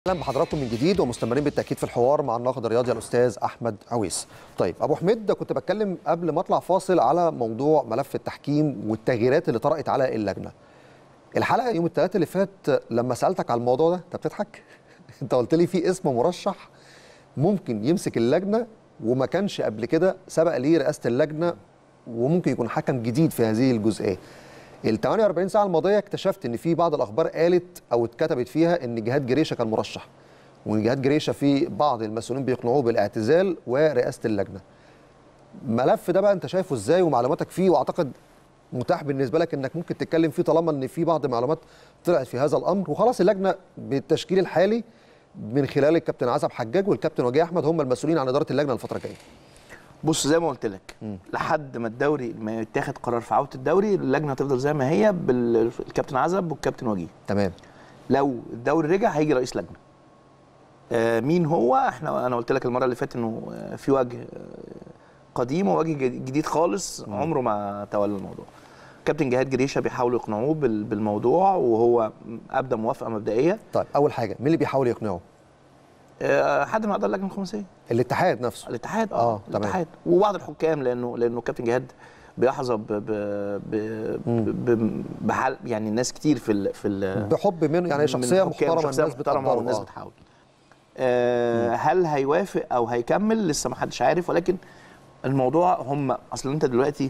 اهلا بحضراتكم من جديد ومستمرين بالتاكيد في الحوار مع الناقد الرياضي الاستاذ احمد عويس. طيب ابو حميد كنت بتكلم قبل ما اطلع فاصل على موضوع ملف التحكيم والتغييرات اللي طرأت على اللجنه. الحلقه يوم الثلاثاء اللي فات لما سالتك على الموضوع ده انت بتضحك؟ انت قلت لي في اسم مرشح ممكن يمسك اللجنه وما كانش قبل كده سبق ليه رئاسه اللجنه وممكن يكون حكم جديد في هذه الجزئيه. ال 48 ساعه الماضيه اكتشفت ان في بعض الاخبار قالت او اتكتبت فيها ان جهاد جريشه كان مرشح وان جهاد جريشه في بعض المسؤولين بيقنعوه بالاعتزال ورئاسه اللجنه الملف ده بقى انت شايفه ازاي ومعلوماتك فيه واعتقد متاح بالنسبه لك انك ممكن تتكلم فيه طالما ان في بعض المعلومات طلعت في هذا الامر وخلاص اللجنه بالتشكيل الحالي من خلال الكابتن عزب حجاج والكابتن وجيه احمد هم المسؤولين عن اداره اللجنه الفتره الجايه بص زي ما قلت لك لحد ما الدوري ما يتاخد قرار في عوده الدوري اللجنه هتفضل زي ما هي بالكابتن عزب والكابتن وجيه تمام لو الدوري رجع هيجي رئيس لجنه آه مين هو احنا انا قلت لك المره اللي فاتت انه آه، في وجه آه، قديم ووجه جد- جديد خالص عمره ما تولى الموضوع كابتن جهاد جريشه بيحاولوا يقنعوه بال- بالموضوع وهو ابدا موافقه مبدئيه طيب اول حاجه مين اللي بيحاول يقنعه آه، حد من اعضاء اللجنه الخماسيه الاتحاد نفسه الاتحاد آه، اه تمام. الاتحاد وبعض الحكام لانه لانه كابتن جهاد بيحظى ب ب ب ب بحال يعني ناس كتير في ال في ال بحب منه يعني من شخصيه الحكام، محترمه شخصيه الناس محترمه بتقدره والناس آه. بتحاول آه هل هيوافق او هيكمل لسه ما حدش عارف ولكن الموضوع هم اصل انت دلوقتي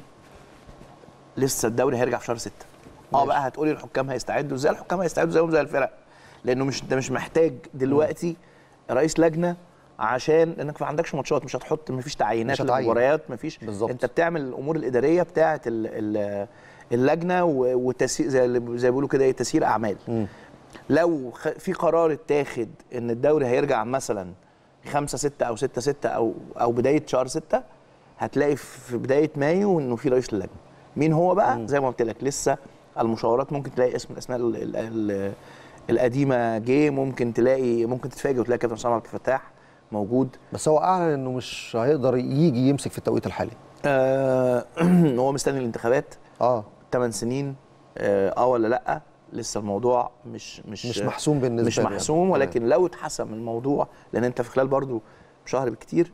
لسه الدوري هيرجع في شهر 6 اه ماشي. بقى هتقولي الحكام هيستعدوا ازاي الحكام هيستعدوا زيهم زي الفرق لانه مش انت مش محتاج دلوقتي رئيس لجنه عشان لانك ما عندكش ماتشات مش هتحط مفيش تعيينات مش هتعين. للمباريات مفيش بالظبط. انت بتعمل الامور الاداريه بتاعه ال- ال- اللجنه و- وتسيير زي اللي- زي ما بيقولوا كده ايه تسيير اعمال مم. لو خ- في قرار اتاخد ان الدوري هيرجع مثلا 5 6 او 6 6 او او بدايه شهر 6 هتلاقي في بدايه مايو انه في رئيس للجنه مين هو بقى زي ما قلت لك لسه المشاورات ممكن تلاقي اسم من الاسماء ال ال ال القديمه جه ممكن تلاقي ممكن تتفاجئ وتلاقي كابتن حسام عبد الفتاح موجود بس هو اعلن انه مش هيقدر يجي يمسك في التوقيت الحالي آه هو مستني الانتخابات اه 8 سنين اه آه ولا لا لسه الموضوع مش مش مش محسوم بالنسبه مش له يعني. محسوم ولكن لو اتحسم الموضوع لان انت في خلال برضو شهر بالكتير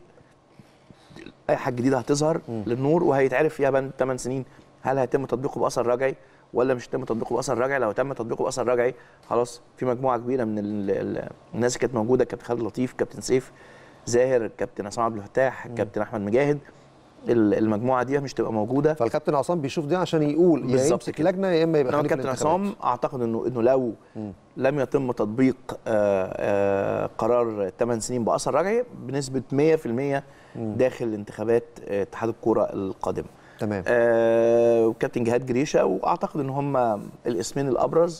اي حاجه جديده هتظهر للنور وهيتعرف فيها بقى 8 سنين هل هيتم تطبيقه باثر رجعي ولا مش هيتم تطبيقه باثر رجعي لو تم تطبيقه باثر رجعي خلاص في مجموعه كبيره من ال ال الناس اللي كانت موجوده كابتن خالد لطيف كابتن سيف زاهر كابتن عصام عبد الفتاح كابتن احمد مجاهد ال- المجموعه دي مش تبقى موجوده فالكابتن عصام بيشوف دي عشان يقول يا بالظبط يمسك كده. لجنه يا اما يبقى انما خليفه كابتن الانتخابات. عصام اعتقد انه انه لو لم يتم تطبيق آه، آه، قرار 8 سنين باثر رجعي بنسبه 100% داخل انتخابات آه، اتحاد الكوره القادمه. تمام آه، وكابتن جهاد جريشه واعتقد ان هم الاسمين الابرز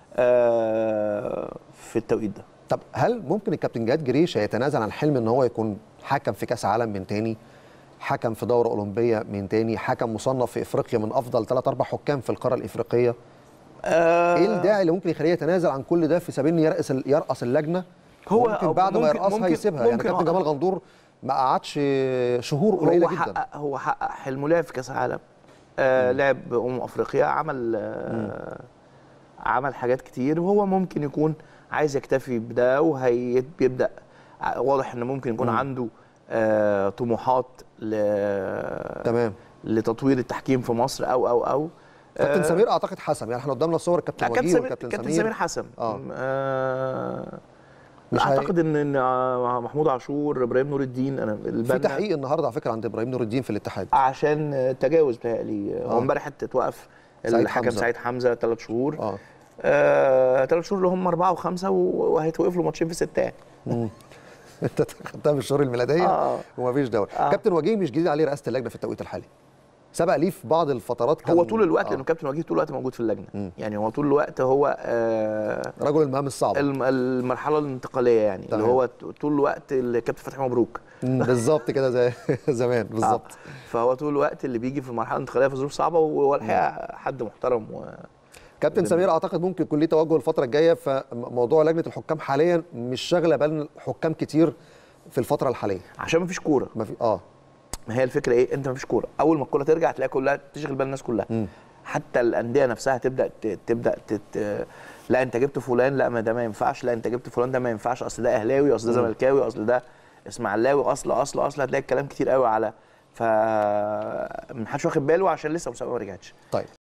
آه، في التوقيت ده. طب هل ممكن الكابتن جهاد جريشه يتنازل عن حلم ان هو يكون حكم في كاس عالم من تاني حكم في دوره اولمبيه من تاني حكم مصنف في افريقيا من افضل ثلاث اربع حكام في القاره الافريقيه آه، ايه الداعي اللي ممكن يخليه يتنازل عن كل ده في سبيل انه يرأس ال- يرأس اللجنه هو ممكن بعد ما ممكن- يرأسها ممكن- يسيبها يعني ممكن كابتن آه. جمال غندور ما قعدش شهور قليله هو جدا حقق هو حقق حلمه لعب في كاس العالم آه لعب امم افريقيا عمل آه عمل حاجات كتير وهو ممكن يكون عايز يكتفي بده وهيبدا واضح ان ممكن يكون عنده آه طموحات ل تمام لتطوير التحكيم في مصر او او او كابتن آه، سمير اعتقد حسم يعني احنا قدامنا صور لا الكابتن كابتن وجيه سمير والكابتن كابتن سمير سمير حسن آه. آه مش هي- اعتقد ان ان آه، محمود عاشور ابراهيم نور الدين انا في البنا- تحقيق النهارده على فكره عند ابراهيم نور الدين في الاتحاد عشان تجاوز بتهيألي هو آه. امبارح اتوقف سعيد الحكم حمزة. سعيد حمزه ثلاث شهور اه آه، ثلاث شهور اللي هم اربعه وخمسه و- وهيتوقف له ماتشين في سته يعني. انت خدتها من الشهور الميلاديه آه. ومفيش دوري آه. كابتن وجيه مش جديد عليه رئاسه اللجنه في التوقيت الحالي سبق ليه في بعض الفترات كان هو طول الوقت آه. لانه كابتن وجيه طول الوقت موجود في اللجنه يعني هو طول الوقت هو آه، رجل المهام الصعبه الم- المرحله الانتقاليه يعني تمام. اللي هو ت- طول الوقت اللي كابتن فتحي مبروك مم، بالظبط كده زي زمان بالظبط آه. فهو طول الوقت اللي بيجي في المرحله الانتقاليه في ظروف صعبه وهو الحقيقه حد محترم و... كابتن سمير اعتقد ممكن يكون ليه توجه الفتره الجايه فموضوع لجنه الحكام حاليا مش شاغله بال حكام كتير في الفتره الحاليه عشان ما فيش كوره ما في اه ما هي الفكره ايه انت مفيش كوره اول ما الكوره ترجع تلاقي كلها تشغل بال الناس كلها حتى الانديه نفسها تبدا ت- تبدا تت لا انت جبت فلان لا ما ده ما ينفعش لا انت جبت فلان ده ما ينفعش اصل ده اهلاوي اصل ده زملكاوي اصل ده اسماعيلاوي اصل اصل اصل هتلاقي الكلام كتير قوي على ف محدش واخد باله عشان لسه مسابقه ما رجعتش طيب